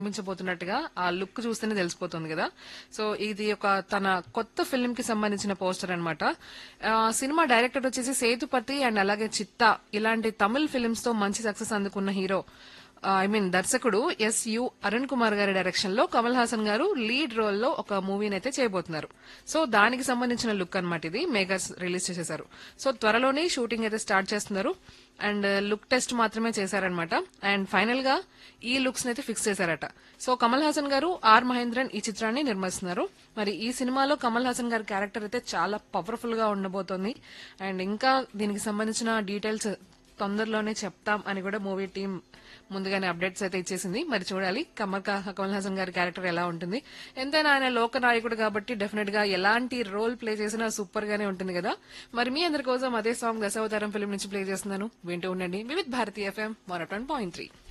నిర్మించబోతున్నట్టుగా ఆ లుక్ చూస్తేనే తెలిసిపోతుంది కదా సో ఇది ఒక తన కొత్త ఫిల్మ్ కి సంబంధించిన పోస్టర్ అనమాట సినిమా డైరెక్టర్ వచ్చేసి సేతుపతి అండ్ అలాగే చిత్తా ఇలాంటి తమిళ్ ఫిల్మ్స్ తో మంచి సక్సెస్ అందుకున్న హీరో ఐ మీన్ దర్శకుడు S U Arun Kumar garu direction లో కమల్ హాసన్ గారు లీడ్ రోల్ లో ఒక మూవీని అయితే చేయబోతున్నారు సో దానికి సంబంధించిన లుక్ అన్నమాట ఇది మేకర్స్ రిలీజ్ చేసేశారు సో త్వరలోనే షూటింగ్ అయితే స్టార్ట్ చేస్తున్నారు అండ్ లుక్ టెస్ట్ మాత్రమే చేశారనమాట అండ్ ఫైనల్ గా ఈ లుక్స్ అయితే ఫిక్స్ చేశారట సో కమల్ హాసన్ గారు ఆర్ మహేంద్రన్ ఈ చిత్రాన్ని నిర్మిస్తున్నారు మరి ఈ సినిమాలో కమల్ హాసన్ గారి క్యారెక్టర్ అయితే చాలా పవర్ఫుల్ గా ఉండబోతోంది అండ్ ఇంకా దీనికి సంబంధించిన డీటెయిల్స్ తొందరలోనే చెప్తాం అని కూడా మూవీ టీం ముందుగానే అప్డేట్స్ అయితే ఇచ్చేసింది మరి చూడాలి కమల్ కా- కమల్ హాసన్ గారి క్యారెక్టర్ ఎలా ఉంటుంది ఎంతైనా ఆయన లోక నాయకుడు కాబట్టి డెఫినెట్ గా ఎలాంటి రోల్ ప్లే చేసినా సూపర్ గానే ఉంటుంది కదా మరి మీ అందరి కోసం అదే సాంగ్ దశావతారం ఫిల్మ్ నుంచి ప్లే చేస్తున్నాను వింటూ ఉండండి Vividh Bharati FM one point three